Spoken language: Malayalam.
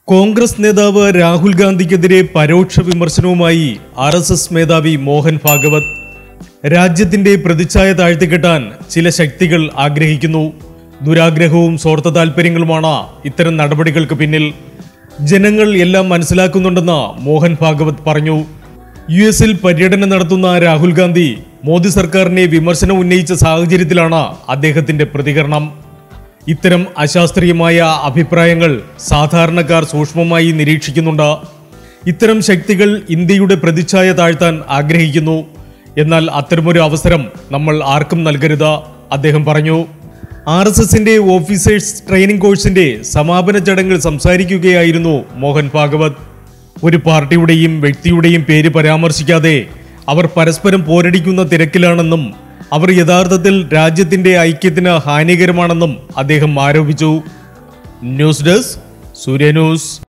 കോൺഗ്രസ് നേതാവ് രാഹുൽ ഗാന്ധിക്കെതിരെ പരോക്ഷ വിമർശനവുമായി ആർ എസ് എസ് മേധാവി മോഹൻ ഭാഗവത് രാജ്യത്തിന്റെ പ്രതിച്ഛായ താഴ്ത്തിക്കെട്ടാൻ ചില ശക്തികൾ ആഗ്രഹിക്കുന്നു ദുരാഗ്രഹവും സ്വാർത്ഥ താല്പര്യങ്ങളുമാണ് ഇത്തരം നടപടികൾക്ക് പിന്നിൽ ജനങ്ങൾ എല്ലാം മനസ്സിലാക്കുന്നുണ്ടെന്ന് മോഹൻ ഭാഗവത് പറഞ്ഞു യു എസിൽ പര്യടനം നടത്തുന്ന രാഹുൽ ഗാന്ധി മോദി സർക്കാരിനെ വിമർശനം ഉന്നയിച്ച സാഹചര്യത്തിലാണ് അദ്ദേഹത്തിന്റെ പ്രതികരണം ഇത്തരം അശാസ്ത്രീയമായ അഭിപ്രായങ്ങൾ സാധാരണക്കാർ സൂക്ഷ്മമായി നിരീക്ഷിക്കുന്നുണ്ട് ഇത്തരം ശക്തികൾ ഇന്ത്യയുടെ പ്രതിച്ഛായ താഴ്ത്താൻ ആഗ്രഹിക്കുന്നു എന്നാൽ അത്തരമൊരു അവസരം നമ്മൾ ആർക്കും നൽകരുത് അദ്ദേഹം പറഞ്ഞു ആർ എസ് എസിന്റെ ഓഫീസേഴ്സ് ട്രെയിനിംഗ് കോഴ്സിന്റെ സമാപന ചടങ്ങിൽ സംസാരിക്കുകയായിരുന്നു മോഹൻ ഭാഗവത് ഒരു പാർട്ടിയുടെയും വ്യക്തിയുടെയും പേര് പരാമർശിക്കാതെ അവർ പരസ്പരം പോരടിക്കുന്ന തിരക്കിലാണെന്നും അവർ യഥാർത്ഥത്തിൽ രാജ്യത്തിന്റെ ഐക്യത്തിന് ഹാനികരമാണെന്നും അദ്ദേഹം ആരോപിച്ചു ന്യൂസ് ഡെസ്ക് സൂര്യ ന്യൂസ്